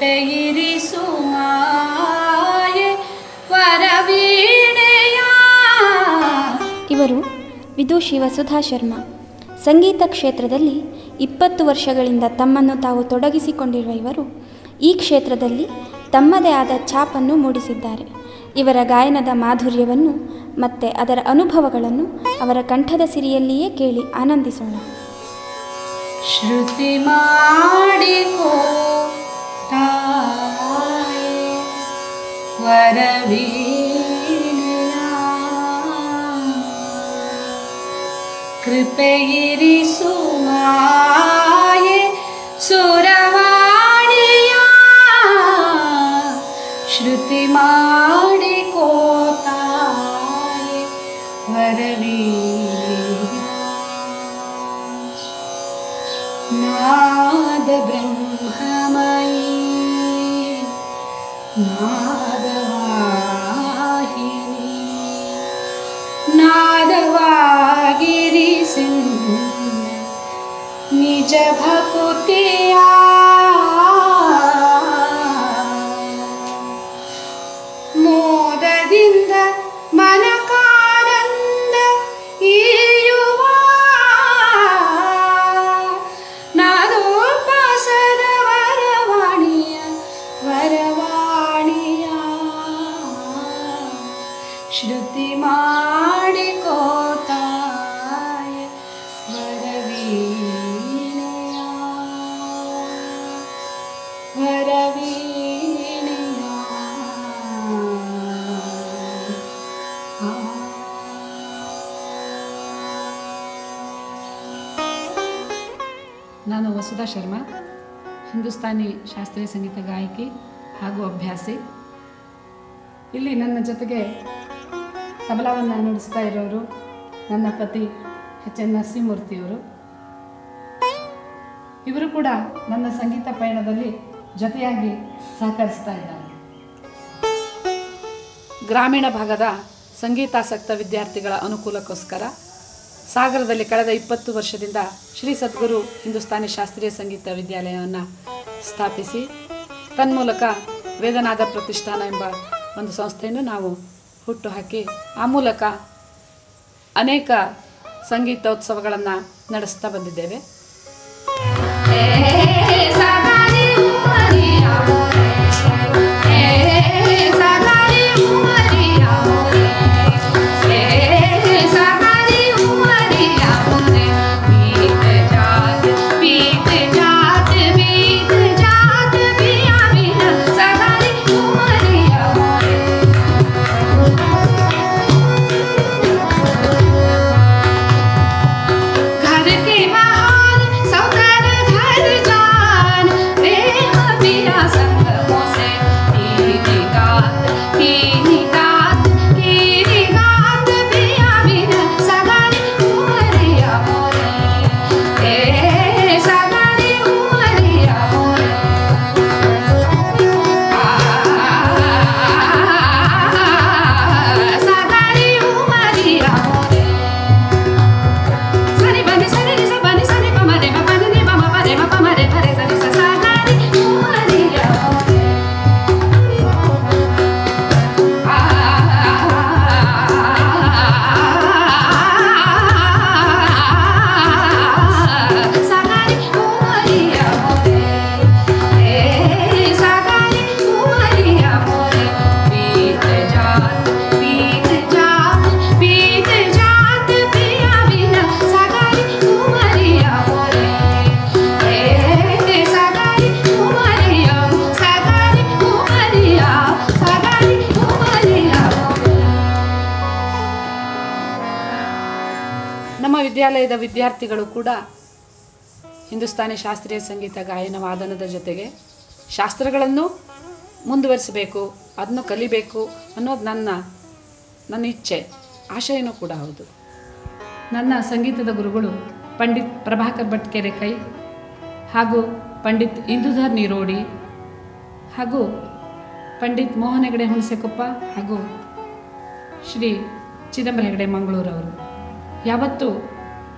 ಕೃಪೆಯಿರಿಸು ಮಾಯೆ ವರವೀಣೆಯ ಇವರು ವಿದೂಷಿ ವಸುಧಾ ಶರ್ಮಾ ಸಂಗೀತ ಕ್ಷೇತ್ರದಲ್ಲಿ ಇಪ್ಪತ್ತು ವರ್ಷಗಳಿಂದ ತಮ್ಮನ್ನು ತಾವು ತೊಡಗಿಸಿಕೊಂಡಿರುವ ಇವರು ಈ ಕ್ಷೇತ್ರದಲ್ಲಿ ತಮ್ಮದೇ ಆದ ಛಾಪನ್ನು ಮೂಡಿಸಿದ್ದಾರೆ ಇವರ ಗಾಯನದ ಮಾಧುರ್ಯವನ್ನು ಮತ್ತು ಅದರ ಅನುಭವಗಳನ್ನು ಅವರ ಕಂಠದ ಸಿರಿಯಲ್ಲಿಯೇ ಕೇಳಿ ಆನಂದಿಸೋಣ ಶ್ರುತಿ ಮಾಡಿಕೋ ತಾಯೆ ವರವೀಣೆಯ ಕೃಪೆಯಿರಿಸು ಮಾಯೆ ಸುರವಾಣಿಯ ಶ್ರುತಿ ಮಾಡಿಕೋ ತಾಯೆ ವರವೀಣೆಯ ನಾದ ಬ್ರಹ್ಮಮಯೀ ನಾದವಾಹಿನಿ ನಾದವಾಗಿರಿಸಿ ನಿಜ ಭಕುತಿಯ ಮೋದದಿಂದ ಮನಕಾನಂದ ಈಯುವ ನಾದೋಪಾಸದ ವರವಾಣಿಯ ವರವಾಣಿಯ ಶ್ರುತಿ ಮಾಡಿಕೋತಾಯ ವರವೀಣೆಯ ವರವೀಣೆಯ ನಾನು ವಸುಧಾ ಶರ್ಮಾ ಹಿಂದೂಸ್ತಾನಿ ಶಾಸ್ತ್ರೀಯ ಸಂಗೀತ ಗಾಯಕಿ ಹಾಗೂ ಅಭ್ಯಾಸಿ ಇಲ್ಲಿ ನನ್ನ ಜೊತೆಗೆ ತಬಲಾವನ್ನು ನುಡಿಸ್ತಾ ಇರೋರು ನನ್ನ ಪತಿ ಎಚ್ ಎನ್ ನರಸಿಂಹಮೂರ್ತಿಯವರು ಇವರು ಕೂಡ ನನ್ನ ಸಂಗೀತ ಪಯಣದಲ್ಲಿ ಜೊತೆಯಾಗಿ ಸಹಕರಿಸ್ತಾ ಇದ್ದಾರೆ ಗ್ರಾಮೀಣ ಭಾಗದ ಸಂಗೀತಾಸಕ್ತ ವಿದ್ಯಾರ್ಥಿಗಳ ಅನುಕೂಲಕ್ಕೋಸ್ಕರ ಸಾಗರದಲ್ಲಿ ಕಳೆದ ಇಪ್ಪತ್ತು ವರ್ಷದಿಂದ ಶ್ರೀ ಸದ್ಗುರು ಹಿಂದೂಸ್ತಾನಿ ಶಾಸ್ತ್ರೀಯ ಸಂಗೀತ ವಿದ್ಯಾಲಯವನ್ನು ಸ್ಥಾಪಿಸಿ ತನ್ಮೂಲಕ ವೇದನಾದ ಪ್ರತಿಷ್ಠಾನ ಎಂಬ ಒಂದು ಸಂಸ್ಥೆಯನ್ನು ನಾವು ಹುಟ್ಟುಹಾಕಿ ಆ ಮೂಲಕ ಅನೇಕ ಸಂಗೀತೋತ್ಸವಗಳನ್ನು ನಡೆಸ್ತಾ ಬಂದಿದ್ದೇವೆ घर के महान सौकर घर जान प्रेम पिया संग मोसे कीनी गात कीनी गात कीनी गात पिया बिन सगारी उमरिया मोरे ए सगारी उमरिया मोरे सगारी उमरिया मोरे सनि बनि सनि नि स बनि सनि प म रे म प नि नि प म प रे म प म रे प रे स नि स सा गा रि उमरिया आ सा गा रि उमरिया ए सा गा रि उमरिया मोरे बीत जात बीत जात बीत जात पिया बिना सगारी उमरिया मोरे ए सगारी उमरिया सगारी उमरिया सगारी उमरिया ನಮ್ಮ ವಿದ್ಯಾಲಯದ ವಿದ್ಯಾರ್ಥಿಗಳು ಕೂಡ ಹಿಂದೂಸ್ತಾನಿ ಶಾಸ್ತ್ರೀಯ ಸಂಗೀತ ಗಾಯನ ವಾದನದ ಜೊತೆಗೆ ಶಾಸ್ತ್ರಗಳನ್ನು ಮುಂದುವರಿಸಬೇಕು ಅದನ್ನು ಕಲಿಬೇಕು ಅನ್ನೋದು ನನ್ನ ನನ್ನ ಇಚ್ಛೆ ಆಶಯನೂ ಕೂಡ ಹೌದು ನನ್ನ ಸಂಗೀತದ ಗುರುಗಳು ಪಂಡಿತ್ ಪ್ರಭಾಕರ್ ಭಟ್ ಕೆರೆಕೈ ಹಾಗೂ ಪಂಡಿತ್ ಇಂದುಧರ್ ನಿರೋಡಿ ಹಾಗೂ ಪಂಡಿತ್ ಮೋಹನ್ ಹೆಗಡೆ ಹುಣಸೆಕೊಪ್ಪ ಹಾಗೂ ಶ್ರೀ ಚಿದಂಬರ ಹೆಗಡೆ ಮಂಗಳೂರವರು ಯಾವತ್ತೂ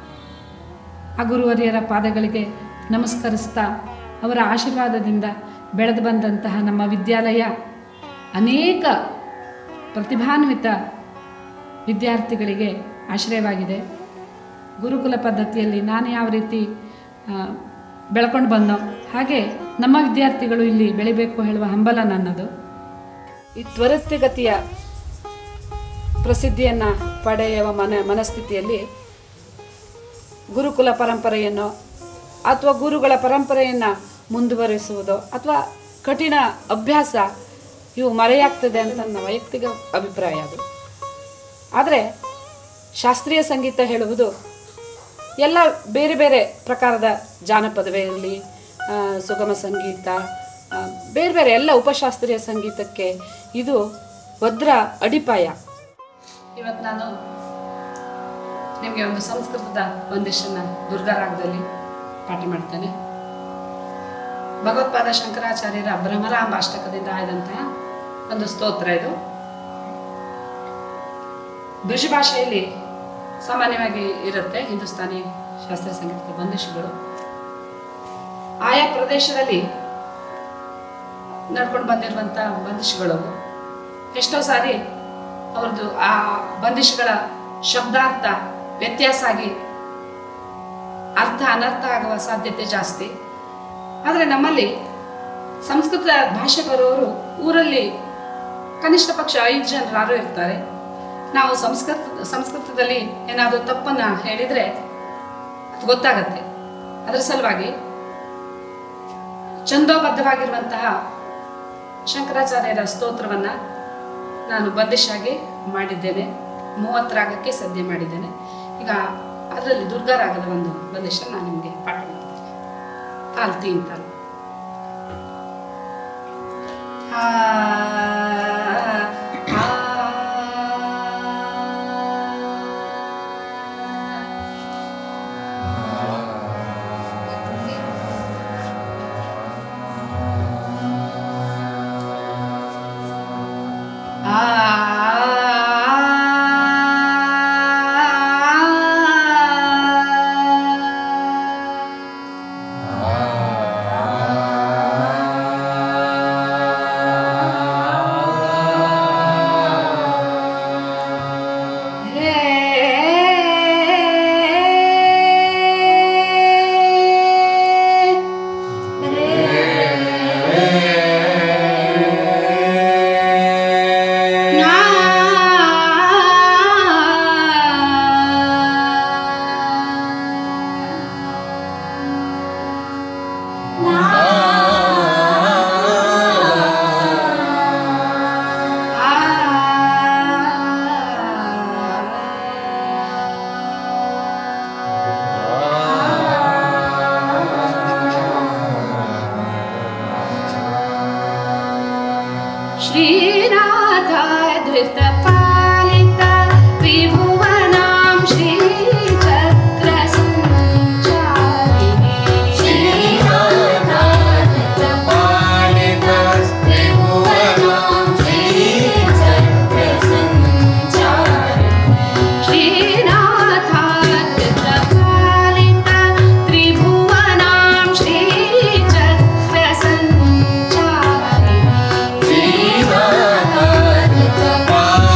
ಆ ಗುರುವರಿಯರ ಪಾದಗಳಿಗೆ ನಮಸ್ಕರಿಸ್ತಾ ಅವರ ಆಶೀರ್ವಾದದಿಂದ ಬೆಳೆದು ಬಂದಂತಹ ನಮ್ಮ ವಿದ್ಯಾಲಯ ಅನೇಕ ಪ್ರತಿಭಾನ್ವಿತ ವಿದ್ಯಾರ್ಥಿಗಳಿಗೆ ಆಶ್ರಯವಾಗಿದೆ ಗುರುಕುಲ ಪದ್ಧತಿಯಲ್ಲಿ ನಾನು ಯಾವ ರೀತಿ ಆ, ಬೆಳ್ಕೊಂಡು ಬಂದೋ ಹಾಗೆ ನಮ್ಮ ವಿದ್ಯಾರ್ಥಿಗಳು ಇಲ್ಲಿ ಬೆಳಿಬೇಕು ಹೇಳುವ ಹಂಬಲ ನನ್ನದು ಈ ತ್ವರಿತಗತಿಯ ಪ್ರಸಿದ್ಧಿಯನ್ನು ಪಡೆಯುವ ಮನ ಮನಸ್ಥಿತಿಯಲ್ಲಿ ಗುರುಕುಲ ಪರಂಪರೆಯನ್ನು ಅಥವಾ ಗುರುಗಳ ಪರಂಪರೆಯನ್ನು ಮುಂದುವರಿಸುವುದು ಅಥವಾ ಕಠಿಣ ಅಭ್ಯಾಸ ಇವು ಮರೆಯಾಗ್ತದೆ ಅಂತ ನನ್ನ ವೈಯಕ್ತಿಕ ಅಭಿಪ್ರಾಯ ಅದು ಆದರೆ ಶಾಸ್ತ್ರೀಯ ಸಂಗೀತ ಹೇಳುವುದು ಎಲ್ಲ ಬೇರೆ ಬೇರೆ ಪ್ರಕಾರದ ಜಾನಪದವೇ ಇರಲಿ ಆ, ಸುಗಮ ಸಂಗೀತ ಆ, ಬೇರೆ ಬೇರೆ ಎಲ್ಲ ಉಪಶಾಸ್ತ್ರೀಯ ಸಂಗೀತಕ್ಕೆ ಇದು ಭದ್ರ ಅಡಿಪಾಯ ಇವತ್ತು ನಾನು ನಿಮಗೆ ಒಂದು ಸಂಸ್ಕೃತದ ಒಂದಿಷ್ಟನ್ನು ದುರ್ಗಾರಾಗದಲ್ಲಿ ಪಾಠ ಮಾಡ್ತೇನೆ ಭಗವತ್ಪಾದ ಶಂಕರಾಚಾರ್ಯರ ಭ್ರಮರಾಂಬಾಷ್ಟಕದಿಂದ ಆಯ್ದಂತಹ ಒಂದು ಸ್ತೋತ್ರ ಇದು ಬ್ರಿಜ್ ಭಾಷೆಯಲ್ಲಿ ಸಾಮಾನ್ಯವಾಗಿ ಇರುತ್ತೆ ಹಿಂದೂಸ್ತಾನಿ ಶಾಸ್ತ್ರೀಯ ಸಂಗೀತದ ಬಂದಿಶಗಳು ಆಯಾ ಪ್ರದೇಶದಲ್ಲಿ ನಡ್ಕೊಂಡು ಬಂದಿರುವಂಥ ಬಂದಿಶಗಳು ಎಷ್ಟೋ ಸಾರಿ ಅವ್ರದ್ದು ಆ ಬಂದಿಶಗಳ ಶಬ್ದಾರ್ಥ ವ್ಯತ್ಯಾಸ ಆಗಿ ಅರ್ಥ ಅನರ್ಥ ಆಗುವ ಸಾಧ್ಯತೆ ಜಾಸ್ತಿ ಆದರೆ ನಮ್ಮಲ್ಲಿ ಸಂಸ್ಕೃತ ಭಾಷೆ ಬರೋರು ಊರಲ್ಲಿ ಕನಿಷ್ಠ ಪಕ್ಷ ಐದು ಜನರಾರು ಇರ್ತಾರೆ ನಾವು ಸಂಸ್ಕೃತ ಸಂಸ್ಕೃತದಲ್ಲಿ ಏನಾದರೂ ತಪ್ಪನ್ನು ಹೇಳಿದರೆ ಅದು ಗೊತ್ತಾಗತ್ತೆ ಅದರ ಸಲುವಾಗಿ ಛಂದೋಬದ್ಧವಾಗಿರುವಂತಹ ಶಂಕರಾಚಾರ್ಯರ ಸ್ತೋತ್ರವನ್ನು ನಾನು ಬಂದಿಶಾಗಿ ಮಾಡಿದ್ದೇನೆ ಮೂವತ್ತು ರಾಗಕ್ಕೆ ಸದ್ಯ ಮಾಡಿದ್ದೇನೆ ಈಗ ಅದರಲ್ಲಿ ದುರ್ಗಾ ರಾಗದ ಒಂದು ಬಂದಿಶ ನಾನು ನಿಮಗೆ ಪಾಠ ಮಾಡ್ತೇನೆ ತಾಲ್ ತೀನ್ ತಾಲ್ ಆ, ಆ, ಆ, श्रीनाथधृतपालिता त्रिभुवनां श्रीचक्रसञ्चारिणी श्रीनाथधृतपालिता त्रिभुवनां श्रीचक्रसञ्चारिणी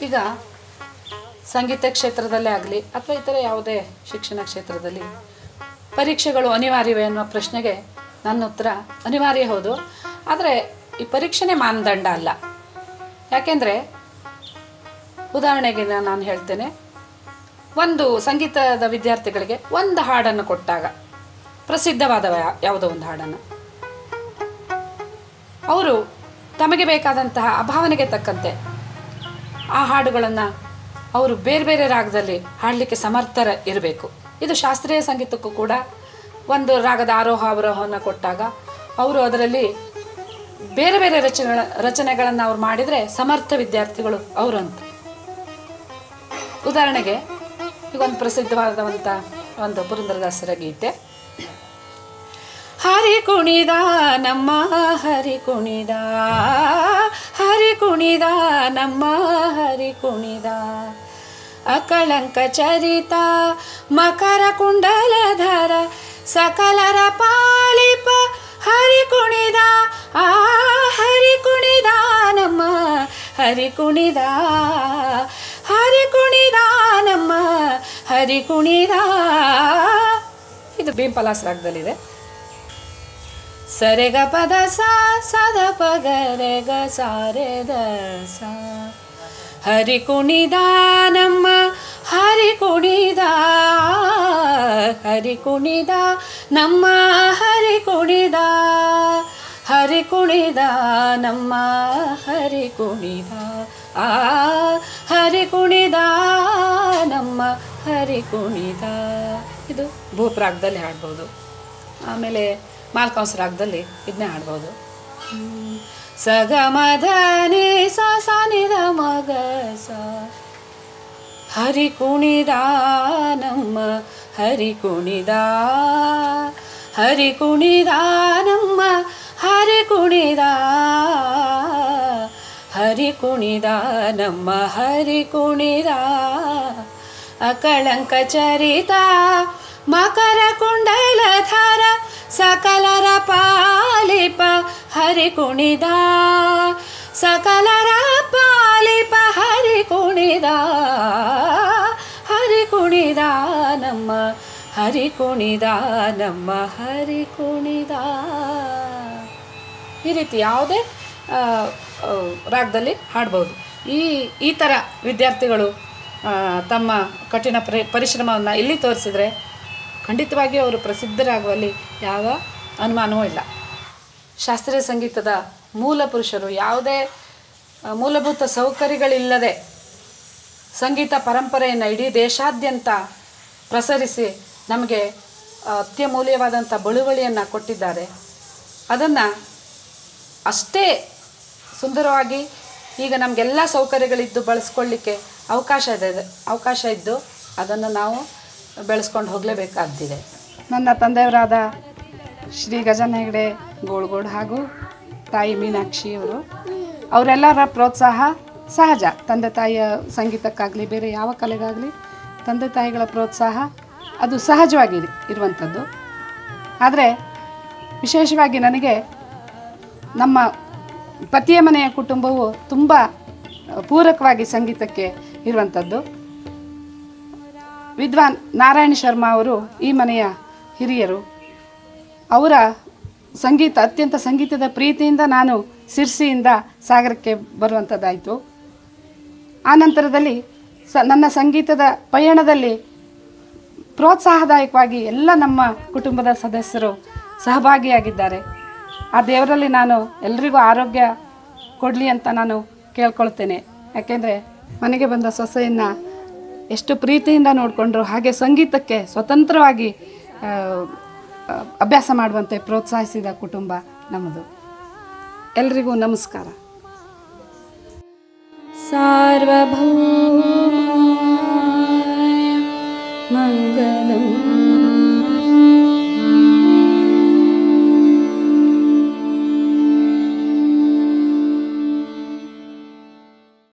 ಈಗ ಸಂಗೀತ ಕ್ಷೇತ್ರದಲ್ಲೇ ಆಗಲಿ ಅಥವಾ ಇತರ ಯಾವುದೇ ಶಿಕ್ಷಣ ಕ್ಷೇತ್ರದಲ್ಲಿ ಪರೀಕ್ಷೆಗಳು ಅನಿವಾರ್ಯವೇ ಅನ್ನೋ ಪ್ರಶ್ನೆಗೆ ನನ್ನ ಉತ್ತರ ಅನಿವಾರ್ಯ ಹೌದು ಆದರೆ ಈ ಪರೀಕ್ಷೆನೇ ಮಾನದಂಡ ಅಲ್ಲ ಯಾಕೆಂದರೆ ಉದಾಹರಣೆಗೆ ನಾ- ನಾನು ಹೇಳ್ತೇನೆ ಒಂದು ಸಂಗೀತದ ವಿದ್ಯಾರ್ಥಿಗಳಿಗೆ ಒಂದು ಹಾಡನ್ನು ಕೊಟ್ಟಾಗ ಪ್ರಸಿದ್ಧವಾದ ಯಾ- ಯಾವುದೋ ಒಂದು ಹಾಡನ್ನು ಅವರು ತಮಗೆ ಬೇಕಾದಂತಹ ಆ ಭಾವನೆಗೆ ತಕ್ಕಂತೆ ಆ ಹಾಡುಗಳನ್ನು ಅವರು ಬೇರೆ ಬೇರೆ ರಾಗದಲ್ಲಿ ಹಾಡಲಿಕ್ಕೆ ಸಮರ್ಥರ ಇರಬೇಕು ಇದು ಶಾಸ್ತ್ರೀಯ ಸಂಗೀತಕ್ಕೂ ಕೂಡ ಒಂದು ರಾಗದ ಆರೋಹ ಅವರೋಹವನ್ನು ಕೊಟ್ಟಾಗ ಅವರು ಅದರಲ್ಲಿ ಬೇರೆ ಬೇರೆ ರಚನೆಗಳ ರಚನೆಗಳನ್ನು ಅವ್ರು ಮಾಡಿದರೆ ಸಮರ್ಥ ವಿದ್ಯಾರ್ಥಿಗಳು ಅವರು ಅಂತ ಉದಾಹರಣೆಗೆ ಈಗ ಒಂದು ಪ್ರಸಿದ್ಧವಾದಂಥ ಒಂದು ಪುರಂದರದಾಸರ ಗೀತೆ ಹರಿ ಕುಣಿದ ನಮ್ಮ ಹರಿ ಕುಣಿದ ಹರಿ ಕುಣಿದ ನಮ್ಮ ಹರಿ ಕುಣಿದ ಅಕಳಂಕ ಚರಿತ ಮಕರ ಕುಂಡಲಧರ ಸಕಲರ ಪಾಲಿಪ ಹರಿ ಕುಣಿದ ಆ ಹರಿ ಕುಣಿದ ನಮ್ಮ ಹರಿ ಕುಣಿದ ಹರಿ ಕುಣಿದ ನಮ್ಮ ಹರಿ ಕುಣಿದ ಇದು ಭೀಂಪಲಾಸ್ ರಾಗದಲ್ಲಿದೆ ಸರೆಗ ಪದ ಸಾ ಸದ ಪಗರೆಗ ಸಾರೆದ ಸಾ ಹರಿ ಕುಣಿದ ನಮ್ಮ ಹರಿ ಕುಣಿದ ಹರಿ ಕುಣಿದ ನಮ್ಮ ಹರಿ ಕುಣಿದ ಹರಿ ಕುಣಿದ ನಮ್ಮ ಹರಿ ಕುಣಿದ ಆ ಹರಿ ಕುಣಿದ ನಮ್ಮ ಹರಿ ಕುಣಿದ ಇದು ಭೂಪ್ರಾಗದಲ್ಲಿ ಹಾಡ್ಬೋದು ಆಮೇಲೆ ಮಾಲ್ಕಂಸ್ ರಾಗದಲ್ಲಿ ಇದನ್ನೇ ಹಾಡ್ಬೋದು ಸ ಗ ಮ ಧ ನಿ ಸ ಸ ನಿ ದ ಮ ಗ ಸ ಹರಿ ಕುಣಿದ ನಮ್ಮ ಹರಿ ಕುಣಿದ ಹರಿ ಕುಣಿದ ನಮ್ಮ ಹರಿ ಕುಣಿದ ಹರಿ ಕುಣಿದ ನಮ್ಮ ಹರಿ ಕುಣಿದ ಅಕಳಂಕ ಚರಿತ ಮಕರ ಕುಂಡಲಧರ ಸಕಲರ ಪಾಲಿಪ ಹರಿ ಕುಣಿದ ಸಕಲರ ಪಾಲಿಪ ಹರಿ ಕುಣಿದ ಹರಿ ಕುಣಿದ ನಮ್ಮ ಹರಿ ಕುಣಿದ ನಮ್ಮ ಹರಿ ಕುಣಿದ ಈ ರೀತಿ ಯಾವುದೇ ಆ, ಆ, ರಾಗದಲ್ಲಿ ಹಾಡ್ಬೋದು ಈ ಈ ಥರ ವಿದ್ಯಾರ್ಥಿಗಳು ಆ, ತಮ್ಮ ಕಠಿಣ ಪರಿ ಪರಿಶ್ರಮವನ್ನು ಇಲ್ಲಿ ತೋರಿಸಿದರೆ ಖಂಡಿತವಾಗಿಯೂ ಅವರು ಪ್ರಸಿದ್ಧರಾಗುವಲ್ಲಿ ಯಾವ ಅನುಮಾನವೂ ಇಲ್ಲ ಶಾಸ್ತ್ರೀಯ ಸಂಗೀತದ ಮೂಲ ಪುರುಷರು ಯಾವುದೇ ಆ, ಮೂಲಭೂತ ಸೌಕರ್ಯಗಳಿಲ್ಲದೆ ಸಂಗೀತ ಪರಂಪರೆಯನ್ನು ಇಡೀ ದೇಶಾದ್ಯಂತ ಪ್ರಸರಿಸಿ ನಮಗೆ ಆ, ಅತ್ಯಮೂಲ್ಯವಾದಂಥ ಬಳುವಳಿಯನ್ನು ಕೊಟ್ಟಿದ್ದಾರೆ ಅದನ್ನು ಅಷ್ಟೇ ಸುಂದರವಾಗಿ ಈಗ ನಮಗೆಲ್ಲ ಸೌಕರ್ಯಗಳಿದ್ದು ಬಳಸ್ಕೊಳ್ಳಿಕ್ಕೆ ಅವಕಾಶ ಇದೆ ಅವಕಾಶ ಇದ್ದು ಅದನ್ನು ನಾವು ಬೆಳೆಸ್ಕೊಂಡು ಹೋಗಲೇಬೇಕಾದ್ದಿದೆ ನನ್ನ ತಂದೆಯವರಾದ ಶ್ರೀ ಗಜನ್ ಹೆಗಡೆ ಗೋಳ್ಗೋಡ್ ಹಾಗೂ ತಾಯಿ ಮೀನಾಕ್ಷಿ ಅವರು ಅವರೆಲ್ಲರ ಪ್ರೋತ್ಸಾಹ ಸಹಜ ತಂದೆ ತಾಯಿಯ ಸಂಗೀತಕ್ಕಾಗಲಿ ಬೇರೆ ಯಾವ ಕಲೆಗಾಗಲಿ ತಂದೆ ತಾಯಿಗಳ ಪ್ರೋತ್ಸಾಹ ಅದು ಸಹಜವಾಗಿ ಇರುವಂಥದ್ದು ಆದರೆ ವಿಶೇಷವಾಗಿ ನನಗೆ ನಮ್ಮ ಪತಿಯ ಮನೆಯ ಕುಟುಂಬವು ತುಂಬ ಪೂರಕವಾಗಿ ಸಂಗೀತಕ್ಕೆ ಇರುವಂಥದ್ದು ವಿದ್ವಾನ್ ನಾರಾಯಣ ಶರ್ಮಾ ಅವರು ಈ ಮನೆಯ ಹಿರಿಯರು ಅವರ ಸಂಗೀತ ಅತ್ಯಂತ ಸಂಗೀತದ ಪ್ರೀತಿಯಿಂದ ನಾನು ಸಿರ್ಸಿಯಿಂದ ಸಾಗರಕ್ಕೆ ಬರುವಂಥದ್ದಾಯಿತು ಆ ನಂತರದಲ್ಲಿ ಸ ನನ್ನ ಸಂಗೀತದ ಪಯಣದಲ್ಲಿ ಪ್ರೋತ್ಸಾಹದಾಯಕವಾಗಿ ಎಲ್ಲ ನಮ್ಮ ಕುಟುಂಬದ ಸದಸ್ಯರು ಸಹಭಾಗಿಯಾಗಿದ್ದಾರೆ ಆ ದೇವರಲ್ಲಿ ನಾನು ಎಲ್ರಿಗೂ ಆರೋಗ್ಯ ಕೊಡಲಿ ಅಂತ ನಾನು ಕೇಳ್ಕೊಳ್ತೇನೆ ಯಾಕೆಂದರೆ ಮನೆಗೆ ಬಂದ ಸೊಸೆಯನ್ನು ಎಷ್ಟು ಪ್ರೀತಿಯಿಂದ ನೋಡಿಕೊಂಡ್ರು ಹಾಗೆ ಸಂಗೀತಕ್ಕೆ ಸ್ವತಂತ್ರವಾಗಿ ಆ, ಆ, ಅಭ್ಯಾಸ ಮಾಡುವಂತೆ ಪ್ರೋತ್ಸಾಹಿಸಿದ ಕುಟುಂಬ ನಮ್ಮದು ಎಲ್ರಿಗೂ ನಮಸ್ಕಾರ ಸಾರ್ವಭೌಮ